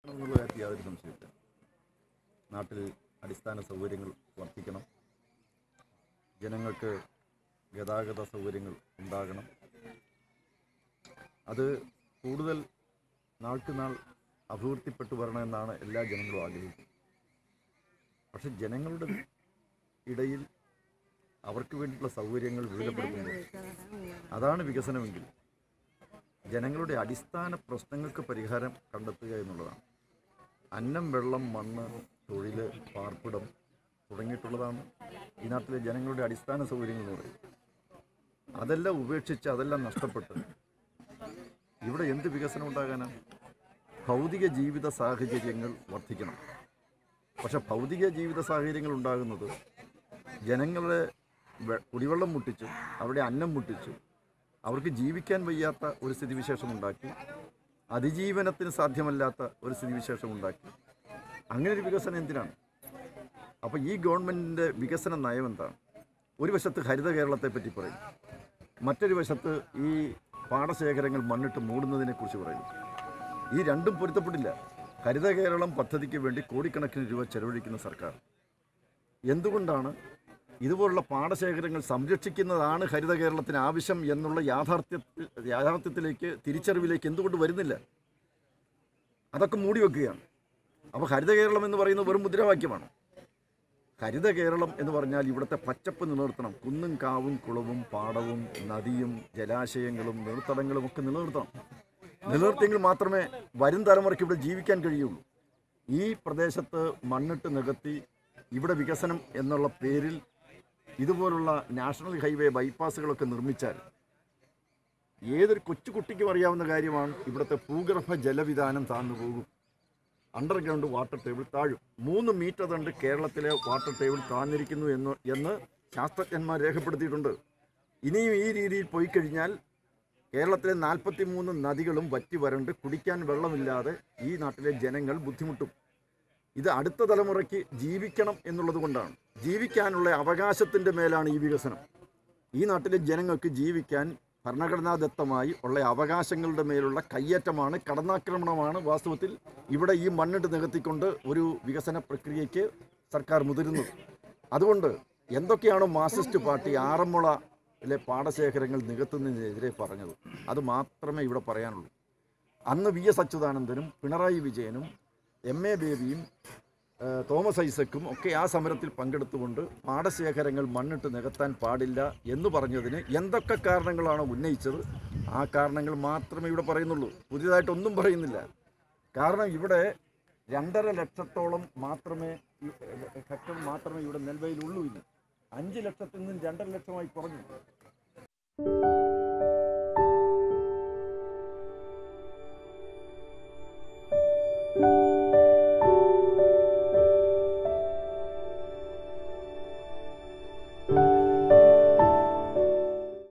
എന്നുള്ള കാര്യത്തിൽ യാതൊരു സംശയമില്ല നാട്ടിൽ അടിസ്ഥാന സൗകര്യങ്ങൾ വർദ്ധിക്കണം ജനങ്ങൾക്ക് ഗതാഗത സൗകര്യങ്ങൾ ഉണ്ടാകണം അത് കൂടുതൽ നാൾക്ക് നാൾ അഭിവൃദ്ധിപ്പെട്ടു വരണമെന്നാണ് എല്ലാ ജനങ്ങളും ആഗ്രഹിക്കുന്നത് പക്ഷെ ജനങ്ങളുടെ ഇടയിൽ അവർക്ക് വേണ്ടിയിട്ടുള്ള സൗകര്യങ്ങൾ വിവിധപ്പെടുത്തുമ്പോൾ അതാണ് വികസനമെങ്കിൽ ജനങ്ങളുടെ അടിസ്ഥാന പ്രശ്നങ്ങൾക്ക് പരിഹാരം കണ്ടെത്തുക എന്നുള്ളതാണ് അന്നം വെള്ളം മണ്ണ് തൊഴിൽ പാർപ്പിടം തുടങ്ങിയിട്ടുള്ളതാണ് ഈ നാട്ടിലെ ജനങ്ങളുടെ അടിസ്ഥാന സൗകര്യങ്ങൾ എന്ന് പറയുന്നത് അതെല്ലാം ഉപേക്ഷിച്ച് അതെല്ലാം നഷ്ടപ്പെട്ട് ഇവിടെ എന്ത് വികസനം ഉണ്ടാകാനാണ് ഭൗതിക ജീവിത സാഹചര്യങ്ങൾ വർദ്ധിക്കണം പക്ഷെ ഭൗതിക ജീവിത സാഹചര്യങ്ങൾ ഉണ്ടാകുന്നത് ജനങ്ങളെ വെ- കുടിവെള്ളം മുട്ടിച്ചും അവരുടെ അന്നം മുട്ടിച്ചും അവർക്ക് ജീവിക്കാൻ വയ്യാത്ത ഒരു സ്ഥിതിവിശേഷം ഉണ്ടാക്കി അതിജീവനത്തിന് സാധ്യമല്ലാത്ത ഒരു സ്ഥിതിവിശേഷം ഉണ്ടാക്കി അങ്ങനെ ഒരു വികസനം എന്തിനാണ് അപ്പോൾ ഈ ഗവൺമെൻറ്റിൻ്റെ വികസന നയം എന്താണ് ഒരു വശത്ത് ഹരിത കേരളത്തെ പറ്റി പറയും മറ്റൊരു വശത്ത് ഈ പാടശേഖരങ്ങൾ മണ്ണിട്ട് മൂടുന്നതിനെക്കുറിച്ച് പറയുന്നു ഈ രണ്ടും പൊരുത്തപ്പെട്ടില്ല ഹരിത കേരളം പദ്ധതിക്ക് വേണ്ടി കോടിക്കണക്കിന് രൂപ ചെലവഴിക്കുന്ന സർക്കാർ എന്തുകൊണ്ടാണ് ഇതുപോലുള്ള പാടശേഖരങ്ങൾ സംരക്ഷിക്കുന്നതാണ് ഹരിത കേരളത്തിന് ആവശ്യം എന്നുള്ള യാഥാർത്ഥ്യ യാഥാർത്ഥ്യത്തിലേക്ക് തിരിച്ചറിവിലേക്ക് എന്തുകൊണ്ട് വരുന്നില്ല അതൊക്കെ മൂടി വെക്കുകയാണ് അപ്പോൾ ഹരിത കേരളം എന്ന് പറയുന്നത് വെറും മുദ്രാവാക്യമാണ് ഹരിത കേരളം എന്ന് പറഞ്ഞാൽ ഇവിടുത്തെ പച്ചപ്പ് നിലനിർത്തണം കുന്നും കാവും കുളവും പാടവും നദിയും ജലാശയങ്ങളും നീർത്തടങ്ങളും ഒക്കെ നിലനിർത്തണം നിലനിർത്തിയെങ്കിൽ മാത്രമേ വരും തലമുറയ്ക്ക് ഇവിടെ ജീവിക്കാൻ കഴിയുള്ളൂ ഈ പ്രദേശത്ത് മണ്ണിട്ട് നികത്തി ഇവിടെ വികസനം എന്നുള്ള പേരിൽ ഇതുപോലുള്ള നാഷണൽ ഹൈവേ ബൈപ്പാസുകളൊക്കെ നിർമ്മിച്ചാൽ ഏതൊരു കൊച്ചുകുട്ടിക്കും അറിയാവുന്ന കാര്യമാണ് ഇവിടുത്തെ ഭൂഗർഭ ജലവിധാനം താഴ്ന്നു പോകും അണ്ടർഗ്രൗണ്ട് വാട്ടർ ടേബിൾ താഴും മൂന്ന് മീറ്റർ കണ്ട് കേരളത്തിലെ വാട്ടർ ടേബിൾ താഴ്ന്നിരിക്കുന്നു എന്ന് എന്ന് ശാസ്ത്രജ്ഞന്മാർ രേഖപ്പെടുത്തിയിട്ടുണ്ട് ഇനിയും ഈ രീതിയിൽ പോയി കഴിഞ്ഞാൽ കേരളത്തിലെ നാൽപ്പത്തി മൂന്ന് നദികളും വറ്റി വരണ്ട് കുടിക്കാൻ വെള്ളമില്ലാതെ ഈ നാട്ടിലെ ജനങ്ങൾ ബുദ്ധിമുട്ടും ഇത് അടുത്ത തലമുറയ്ക്ക് ജീവിക്കണം എന്നുള്ളത് കൊണ്ടാണ് ജീവിക്കാനുള്ള അവകാശത്തിൻ്റെ മേലാണ് ഈ വികസനം ഈ നാട്ടിലെ ജനങ്ങൾക്ക് ജീവിക്കാൻ ഭരണഘടനാദത്തമായി ഉള്ള അവകാശങ്ങളുടെ മേലുള്ള കയ്യേറ്റമാണ് കടന്നാക്രമണമാണ് വാസ്തവത്തിൽ ഇവിടെ ഈ മണ്ണിട്ട് നികത്തിക്കൊണ്ട് ഒരു വികസന പ്രക്രിയയ്ക്ക് സർക്കാർ മുതിരുന്നത് അതുകൊണ്ട് എന്തൊക്കെയാണോ മാർക്സിസ്റ്റ് പാർട്ടി ആറന്മുളയിലെ പാടശേഖരങ്ങൾ നികത്തുന്നതിനെതിരെ പറഞ്ഞത് അത് മാത്രമേ ഇവിടെ പറയാനുള്ളൂ അന്ന് വി എസ് അച്യുതാനന്ദനും പിണറായി വിജയനും എം എ ബേബിയും ഏഹ്, തോമസ് ഐസക്കും ഒക്കെ ആ സമരത്തിൽ പങ്കെടുത്തുകൊണ്ട് പാടശേഖരങ്ങൾ മണ്ണിട്ട് നികത്താൻ പാടില്ല എന്ന് പറഞ്ഞതിന് എന്തൊക്കെ കാരണങ്ങളാണോ ഉന്നയിച്ചത് ആ കാരണങ്ങൾ മാത്രമേ ഇവിടെ പറയുന്നുള്ളൂ പുതിയതായിട്ടൊന്നും പറയുന്നില്ല കാരണം ഇവിടെ രണ്ടര ലക്ഷത്തോളം മാത്രമേ ഈ- ഹെക്ടർ മാത്രമേ ഇവിടെ നെൽവയിലുള്ളൂ ഇന്ന് അഞ്ച് ലക്ഷത്തിൽ നിന്ന് രണ്ടര ലക്ഷമായി കുറഞ്ഞു